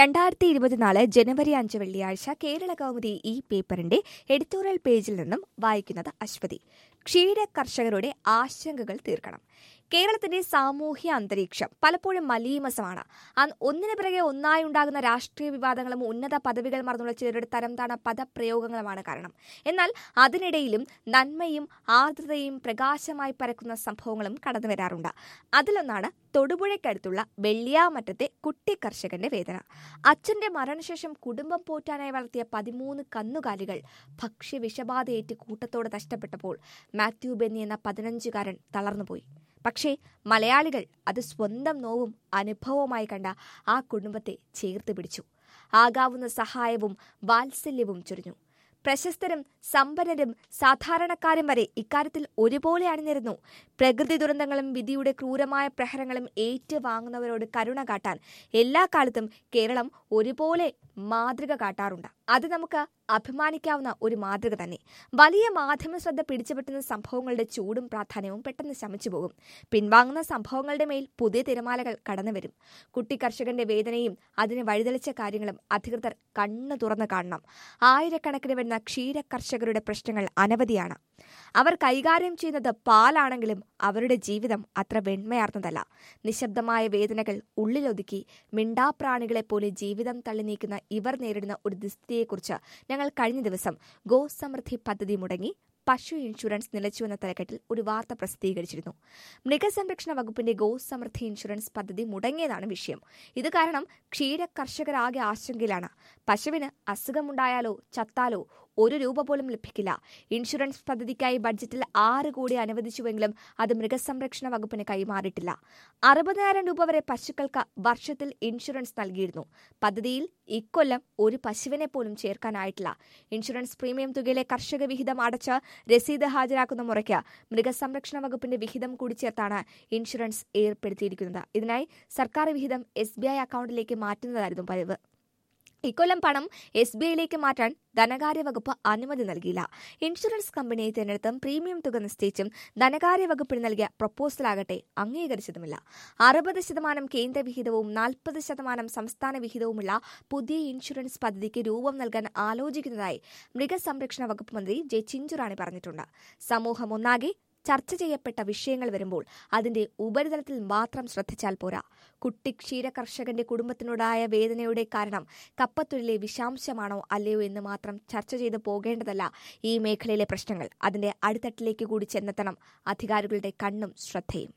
രണ്ടായിരത്തി ഇരുപത്തിനാല് ജനുവരി അഞ്ച് വെള്ളിയാഴ്ച കേരള കൗമുദി ഈ പേപ്പറിന്റെ എഡിറ്റോറിയൽ പേജിൽ നിന്നും വായിക്കുന്നത് അശ്വതി ക്ഷീര കർഷകരുടെ ആശങ്കകൾ തീർക്കണം കേരളത്തിന്റെ സാമൂഹ്യ അന്തരീക്ഷം പലപ്പോഴും മലീമസമാണ് അ- ഒന്നിനു പിറകെ ഒന്നായി ഉണ്ടാകുന്ന രാഷ്ട്രീയ വിവാദങ്ങളും ഉന്നത പദവികൾ മറന്നുള്ള ചിലരുടെ തരംതാണ പദപ്രയോഗങ്ങളുമാണ് കാരണം എന്നാൽ അതിനിടയിലും നന്മയും ആർദ്രതയും പ്രകാശമായി പരക്കുന്ന സംഭവങ്ങളും കടന്നു വരാറുണ്ട് അതിലൊന്നാണ് തൊടുപുഴയ്ക്കടുത്തുള്ള വെള്ളിയാമറ്റത്തെ കുട്ടി കർഷകന്റെ വേദന അച്ഛന്റെ മരണശേഷം കുടുംബം പോറ്റാനായി വളർത്തിയ പതിമൂന്ന് കന്നുകാലികൾ ഭക്ഷ്യവിഷബാധയേറ്റ് കൂട്ടത്തോടെ നഷ്ടപ്പെട്ടപ്പോൾ മാത്യു ബെന്നി എന്ന പതിനഞ്ചുകാരൻ തളർന്നുപോയി പക്ഷേ മലയാളികൾ അത് സ്വന്തം നോവും അനുഭവവുമായി കണ്ട ആ കുടുംബത്തെ ചേർത്ത് പിടിച്ചു ആകാവുന്ന സഹായവും വാത്സല്യവും ചൊരിഞ്ഞു പ്രശസ്തരും സമ്പന്നരും സാധാരണക്കാരും വരെ ഇക്കാര്യത്തിൽ ഒരുപോലെ അണിനിരുന്നു പ്രകൃതി ദുരന്തങ്ങളും വിധിയുടെ ക്രൂരമായ പ്രഹരങ്ങളും ഏറ്റുവാങ്ങുന്നവരോട് കരുണ കാട്ടാൻ എല്ലാ കാലത്തും കേരളം ഒരുപോലെ മാതൃക കാട്ടാറുണ്ട് അത് നമുക്ക് അഭിമാനിക്കാവുന്ന ഒരു മാതൃക തന്നെ വലിയ മാധ്യമ ശ്രദ്ധ പിടിച്ചുപറ്റുന്ന സംഭവങ്ങളുടെ ചൂടും പ്രാധാന്യവും പെട്ടെന്ന് ശമിച്ചു പോകും പിൻവാങ്ങുന്ന സംഭവങ്ങളുടെ മേൽ പുതിയ തിരമാലകൾ കടന്നു വരും കുട്ടി കർഷകന്റെ വേദനയും അതിന് വഴിതെളിച്ച കാര്യങ്ങളും അധികൃതർ കണ്ണു തുറന്നു കാണണം ആയിരക്കണക്കിന് വരുന്ന ക്ഷീര കർഷകരുടെ പ്രശ്നങ്ങൾ അനവധിയാണ് അവർ കൈകാര്യം ചെയ്യുന്നത് പാലാണെങ്കിലും അവരുടെ ജീവിതം അത്ര വെണ്മയാർന്നതല്ല നിശബ്ദമായ വേദനകൾ ഉള്ളിലൊതുക്കി മിണ്ടാപ്രാണികളെപ്പോലെ ജീവിതം തള്ളി നീക്കുന്ന ഇവർ നേരിടുന്ന ഒരു ദുസ്ഥിതിയെക്കുറിച്ച് ഞങ്ങൾ കഴിഞ്ഞ ദിവസം ഗോ സമൃദ്ധി പദ്ധതി മുടങ്ങി പശു ഇൻഷുറൻസ് നിലച്ചുവെന്ന തലക്കെട്ടിൽ ഒരു വാർത്ത പ്രസിദ്ധീകരിച്ചിരുന്നു മൃഗസംരക്ഷണ വകുപ്പിന്റെ ഗോ സമൃദ്ധി ഇൻഷുറൻസ് പദ്ധതി മുടങ്ങിയതാണ് വിഷയം ഇത് കാരണം ക്ഷീര കർഷകരാകെ ആശങ്കയിലാണ് പശുവിന് അസുഖമുണ്ടായാലോ ചത്താലോ ഒരു രൂപ പോലും ലഭിക്കില്ല ഇൻഷുറൻസ് പദ്ധതിക്കായി ബഡ്ജറ്റിൽ ആറ് കോടി അനുവദിച്ചുവെങ്കിലും അത് മൃഗസംരക്ഷണ വകുപ്പിന് കൈമാറിയിട്ടില്ല അറുപതിനായിരം രൂപ വരെ പശുക്കൾക്ക് വർഷത്തിൽ ഇൻഷുറൻസ് നൽകിയിരുന്നു പദ്ധതിയിൽ ഇക്കൊല്ലം ഒരു പശുവിനെ പോലും ചേർക്കാനായിട്ടില്ല ഇൻഷുറൻസ് പ്രീമിയം തുകയിലെ കർഷക വിഹിതം അടച്ച് രസീത് ഹാജരാക്കുന്ന മുറയ്ക്ക് മൃഗസംരക്ഷണ വകുപ്പിന്റെ വിഹിതം കൂടി ചേർത്താണ് ഇൻഷുറൻസ് ഏർപ്പെടുത്തിയിരിക്കുന്നത് ഇതിനായി സർക്കാർ വിഹിതം എസ് ബി ഐ അക്കൗണ്ടിലേക്ക് മാറ്റുന്നതായിരുന്നു പതിവ് ഇക്കൊല്ലം പണം എസ് ബി ഐയിലേക്ക് മാറ്റാൻ ധനകാര്യ വകുപ്പ് അനുമതി നൽകിയില്ല ഇൻഷുറൻസ് കമ്പനിയെ തിരഞ്ഞെടുത്തും പ്രീമിയം തുക നിശ്ചയിച്ചും ധനകാര്യ വകുപ്പിന് നൽകിയ പ്രപ്പോസലാകട്ടെ അംഗീകരിച്ചതുമില്ല അറുപത് ശതമാനം കേന്ദ്ര വിഹിതവും നാൽപ്പത് ശതമാനം സംസ്ഥാന വിഹിതവുമുള്ള പുതിയ ഇൻഷുറൻസ് പദ്ധതിക്ക് രൂപം നൽകാൻ ആലോചിക്കുന്നതായി മൃഗസംരക്ഷണ വകുപ്പ് മന്ത്രി ജെ ചിഞ്ചുറാണി പറഞ്ഞിട്ടുണ്ട് സമൂഹം ഒന്നാകെ ചർച്ച ചെയ്യപ്പെട്ട വിഷയങ്ങൾ വരുമ്പോൾ അതിന്റെ ഉപരിതലത്തിൽ മാത്രം ശ്രദ്ധിച്ചാൽ പോരാ കുട്ടി ക്ഷീര കർഷകന്റെ കുടുംബത്തിനുണ്ടായ വേദനയുടെ കാരണം കപ്പത്തൊഴിലെ വിഷാംശമാണോ അല്ലയോ എന്ന് മാത്രം ചർച്ച ചെയ്ത് പോകേണ്ടതല്ല ഈ മേഖലയിലെ പ്രശ്നങ്ങൾ അതിന്റെ അടിത്തട്ടിലേക്ക് കൂടി ചെന്നെത്തണം അധികാരികളുടെ കണ്ണും ശ്രദ്ധയും